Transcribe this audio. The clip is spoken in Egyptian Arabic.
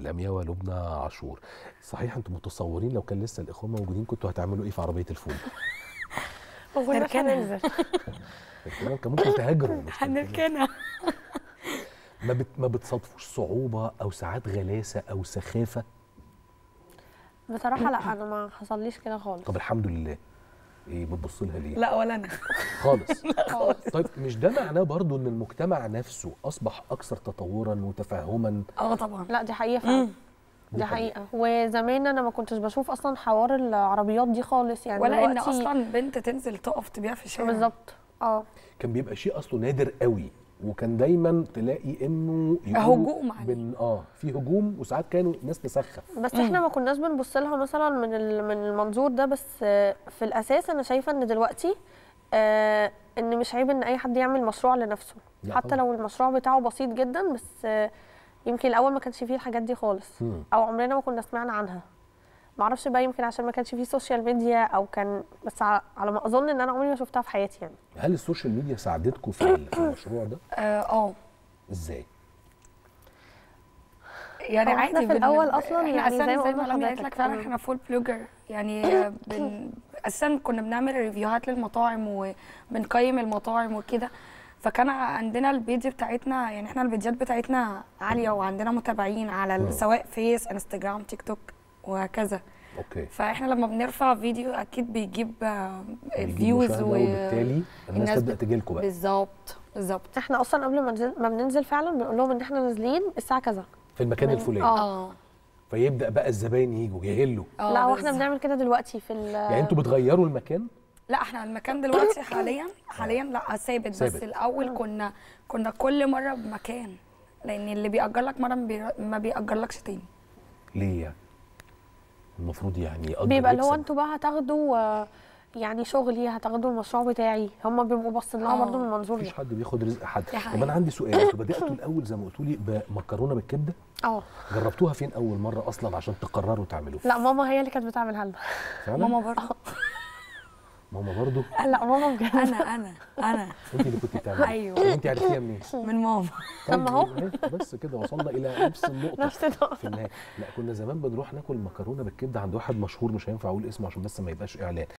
العمياوه لبنى عاشور صحيح انتم متصورين لو كان لسه الاخوه موجودين كنتوا هتعملوا ايه في عربيه الفول ما كناش هنركنها. هننزل كمان كان ممكن تهاجروا مش تركنوا. هنركنها ما بت... ما بتصادفوش صعوبه او ساعات غلاسه او سخافه بصراحه لا انا ما حصليش كده خالص طب الحمد لله ايه بتبص لها ليه لا ولا انا خالص طيب مش ده معناه برضو ان المجتمع نفسه اصبح اكثر تطورا وتفهما اه طبعا لا دي حقيقه فعلا مم. دي حقيقه وزمان انا ما كنتش بشوف اصلا حوار العربيات دي خالص يعني ولا ان دلوقتي- اصلا بنت تنزل تقف تبيع في الشارع بالظبط اه كان بيبقى شيء اصله نادر قوي وكان دايما تلاقي انه يقولوا هجوم عليه. بن... اه في هجوم وساعات كانوا الناس تسخف بس احنا ما كناش بنبص لها مثلا من ال- من المنظور ده بس آه، في الاساس انا شايفه ان دلوقتي آه، ان مش عيب ان اي حد يعمل مشروع لنفسه لا حتى طبعاً. لو المشروع بتاعه بسيط جدا بس آه، يمكن الاول ما كانش فيه الحاجات دي خالص مم. او عمرنا ما كنا سمعنا عنها معرفش بقى يمكن عشان ما كانش فيه سوشيال ميديا او كان بس ع- على ما اظن ان انا عمري ما شفتها في حياتي يعني هل السوشيال ميديا ساعدتكم في ال- في المشروع ده اه آه. ازاي يعني هو إحنا عادي في بن- الأول أصلاً إحنا يعني أساساً زي ما زي قلنا ما لميا قالت لحضرتك، لك فعلا آه. احنا فول بلوجر يعني بن اساسا كنا بنعمل ريفيوهات للمطاعم وبنقيم المطاعم وكده فكان عندنا البيج بتاعتنا يعني احنا البيجات بتاعتنا عاليه وعندنا متابعين على ال- سواء فيس انستجرام تيك توك وهكذا اوكي فاحنا لما بنرفع فيديو اكيد بيجيب بيجيب فيوز مشاهدة وبالتالي الناس تبدا بت- تجي لكم بقى بالظبط بالظبط احنا اصلا قبل ما ننزل ما بننزل فعلا بنقول لهم ان احنا نازلين الساعه كذا في المكان الفلاني اه فيبدا بقى الزباين يجوا يهلوا آه، لا واحنا بالظبط. بنعمل كده دلوقتي في ال- يعني انتوا بتغيروا المكان لا احنا المكان دلوقتي حاليا حاليا لا ثابت بس ثابت. الاول كنا كنا كل مره بمكان لان اللي بيأجر لك مره ما بي- ما بيأجرلكش تاني ليه يعني المفروض يعني يقدر بيبقى اللي هو يكسب. انتوا بقى هتاخدوا آه، يعني شغلي هتاخدوا المشروع بتاعي هم بيبقوا باصين لها آه. برضه من المنظور ده مفيش حد بياخد رزق حد دي طب حقيقة. انا عندي سؤال انتوا بداتوا الاول زي ما قلتوا لي بمكرونه بالكبده اه جربتوها فين اول مره اصلا عشان تقرروا تعملوها لا ماما هي اللي كانت بتعملها لنا فعلا ماما برضه ماما برضو لا ماما بجد انا انا انا انت اللي كنت بتعملي أيوة. طب انت عرفتيها منين من ماما طيب ما هو. إيه، بس كده وصلنا الى نفس النقطه نفس النقطة. في النهايه لا كنا زمان بنروح ناكل مكرونه بالكبده عند واحد مشهور مش هينفع اقول اسمه عشان بس ما يبقاش اعلان